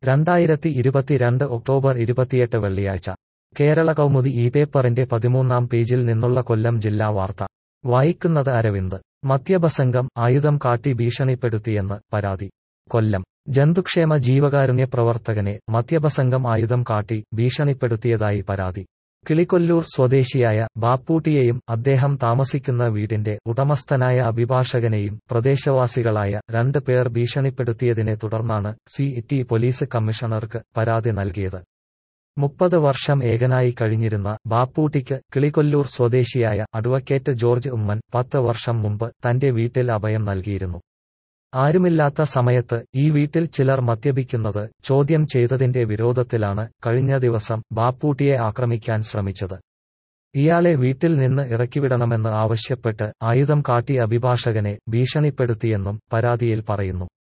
രണ്ടായിരത്തി ഇരുപത്തിരണ്ട് ഒക്ടോബർ ഇരുപത്തിയെട്ട് വെള്ളിയാഴ്ച കേരള കൗമുദി ഈ പേപ്പറിന്റെ പതിമൂന്നാം പേജിൽ നിന്നുള്ള കൊല്ലം ജില്ലാ വാർത്ത വായിക്കുന്നത് അരവിന്ദ് മദ്യപസംഘം ആയുധം കാട്ടി ഭീഷണിപ്പെടുത്തിയെന്ന് പരാതി കൊല്ലം ജന്തുക്ഷേമ ജീവകാരുണ്യ പ്രവർത്തകനെ മദ്യപസംഘം ആയുധം കാട്ടി ഭീഷണിപ്പെടുത്തിയതായി പരാതി കിളികൊല്ലൂർ സ്വദേശിയായ ബാപ്പൂട്ടിയെയും അദ്ദേഹം താമസിക്കുന്ന വീടിന്റെ ഉടമസ്ഥനായ അഭിഭാഷകനെയും പ്രദേശവാസികളായ രണ്ട് പേർ ഭീഷണിപ്പെടുത്തിയതിനെ തുടർന്നാണ് സി ടി പോലീസ് കമ്മീഷണർക്ക് പരാതി നൽകിയത് മുപ്പത് വർഷം ഏകനായി കഴിഞ്ഞിരുന്ന ബാപ്പൂട്ടിക്ക് കിളികൊല്ലൂർ സ്വദേശിയായ അഡ്വക്കേറ്റ് ജോർജ് ഉമ്മൻ പത്ത് വർഷം മുമ്പ് തന്റെ വീട്ടിൽ അഭയം നൽകിയിരുന്നു ആരുമില്ലാത്ത സമയത്ത് ഈ വീട്ടിൽ ചിലർ മദ്യപിക്കുന്നത് ചോദ്യം ചെയ്തതിന്റെ വിരോധത്തിലാണ് കഴിഞ്ഞ ദിവസം ബാപ്പൂട്ടിയെ ആക്രമിക്കാൻ ശ്രമിച്ചത് ഇയാളെ വീട്ടിൽ നിന്ന് ഇറക്കിവിടണമെന്ന് ആവശ്യപ്പെട്ട് ആയുധം കാട്ടി അഭിഭാഷകനെ ഭീഷണിപ്പെടുത്തിയെന്നും പരാതിയിൽ പറയുന്നു